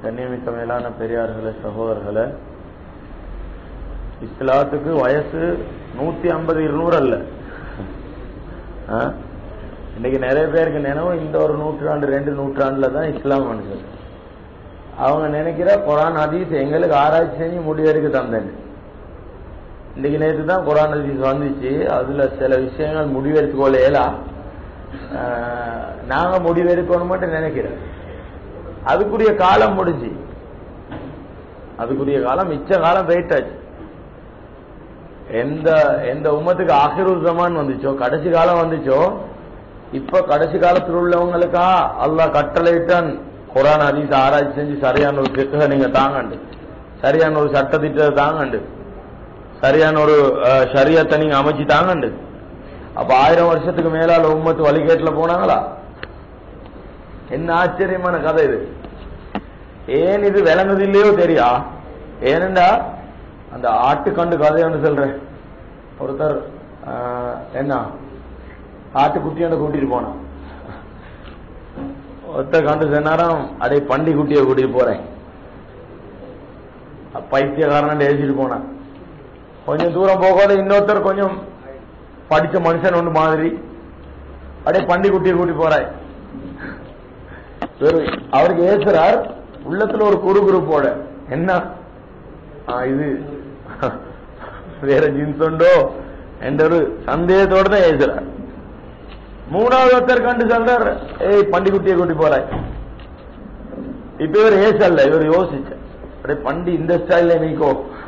கண்ணியமிக்க மேலான பெரியார்களே சகோதரர்களே இஸ்லாத்துக்கு வயசு நூத்தி ஐம்பது இருநூறு அல்ல ஆ? இன்னைக்கு நிறைய பேருக்கு நினைவு இந்த ஒரு நூற்றாண்டு ரெண்டு நூற்றாண்டுல தான் இஸ்லாம் வந்தது அவங்க நினைக்கிற குரான் ஹதீஸ் எங்களுக்கு ஆராய்ச்சி செஞ்சு முடிவெடுக்க தந்தேன் இன்னைக்கு நேற்று தான் குரான் ஹதீஸ் வந்துச்சு அதுல சில விஷயங்கள் முடிவெடுத்துக்கொள்ள இயலா ஆஹ், நாங்க முடிவெடுக்கணும் மட்டும் நினைக்கிறேன் அதுக்குரிய காலம் முடிஞ்சு அதுக்குரிய காலம் மிச்ச காலம் போயிட்டாச்சு எந்த எந்த உம்மத்துக்கு ஆஹிருல் ஜமான் வந்துச்சோ கடைசி காலம் வந்துச்சோ இப்ப கடைசி காலத்தில் உள்ளவங்களுக்கா அல்லாஹ் கட்டளையிட்டான் குரான் ஹதீஸ் ஆராய்ச்சி செஞ்சு சரியான ஒரு கிட்ட நீங்க தாங்கண்டு சரியான ஒரு சட்டத்திட்டத்தை தாங்கண்டு சரியான ஒரு அஹ், ஷரியத்தை நீங்க அமைச்சு தாங்கண்டு அப்ப ஆயிரம் வருஷத்துக்கு மேலால உம்மத்து வழிகேட்டுல போனாங்களா என்ன ஆச்சரியமான கதை இது ஏன் இது விளங்குது இல்லையோ தெரியா ஏனண்டா அந்த ஆட்டுக்கண்டு கதைன்னு சொல்றேன் ஒருத்தர் ஆஹ், என்ன ஆட்டுக்குட்டியோட கூட்டிட்டு போனான் ஒருத்தர் கண்டு சொன்னாராம் அடே பண்டி குட்டியை கூட்டிட்டு போறேன் பைத்தியக்காரன் ஏசிட்டு போனான் கொஞ்சம் தூரம் போகாத இன்னொருத்தர் கொஞ்சம் படிச்ச மனுஷன் ஒன்று மாதிரி அடே பண்டி குட்டியை கூட்டி போறாய் வெறும் அவருக்கு ஏசுறார் உள்ளத்துல ஒரு குறு குறுப்போட என்ன ஆ, இது வேற ஜீன்ஸ் உண்டோ என்ற ஒரு சந்தேகத்தோட தான் ஏசுறார் மூணாவது ஒருத்தர் கண்டு சொல்றார் ஏய் பண்டி குட்டியை கூட்டி போறாய் இப்ப இவர் ஏசல்ல இவர் யோசிச்ச அடே பண்டி இந்த ஸ்டைல்ல நீக்கோ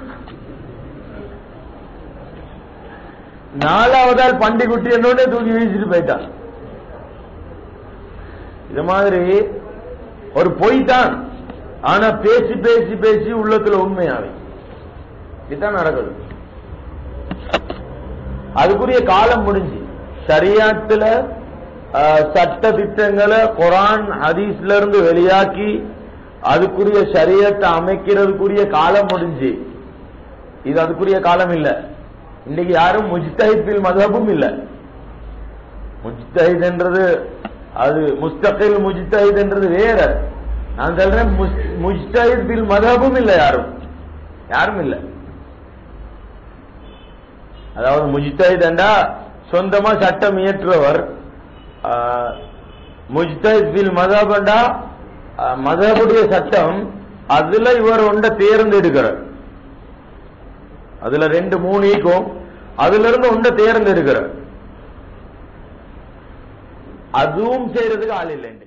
நாலாவதால் பண்டி குட்டி என்னோட தூக்கி வீசிட்டு போயிட்டான் இது மாதிரி ஒரு பொய் தான் ஆனா பேசி பேசி பேசி உள்ளத்துல உண்மையாவே இதுதான் நடக்குது அதுக்குரிய காலம் முடிஞ்சு ஷரியாத்துல ஆஹ், சட்ட திட்டங்களை குரான் ஹதீஸ்ல இருந்து வெளியாக்கி அதுக்குரிய ஷரியத்தை அமைக்கிறதுக்குரிய காலம் முடிஞ்சு இது அதுக்குரிய காலம் இல்ல இன்னைக்கு யாரும் முஜ்தஹித் பில் மதபும் இல்ல முஜ்தஹித் என்றது அது முஸ்தகில் முஜ்தஹித் என்றது வேற நான் சொல்றேன் முஸ்- முஜ்தஹித் பில் மதபும் இல்ல யாரும் யாரும் இல்ல அதாவது முஜ்தஹித் என்றா சொந்தமா சட்டம் இயற்றுவர் ஆஹ், முஜ்தஹித் பில் மதப் என்றா ஆஹ், மதபுடைய சட்டம் அதுல இவர் ஒன்றை தேர்ந்தெடுக்கிறார் அதுல ரெண்டு மூணு ஈக்கும் அதுல இருந்து ஒன்றை தேர்ந்தெடுக்கிறார் அதுவும் செய்யறதுக்கு ஆள் இல்லை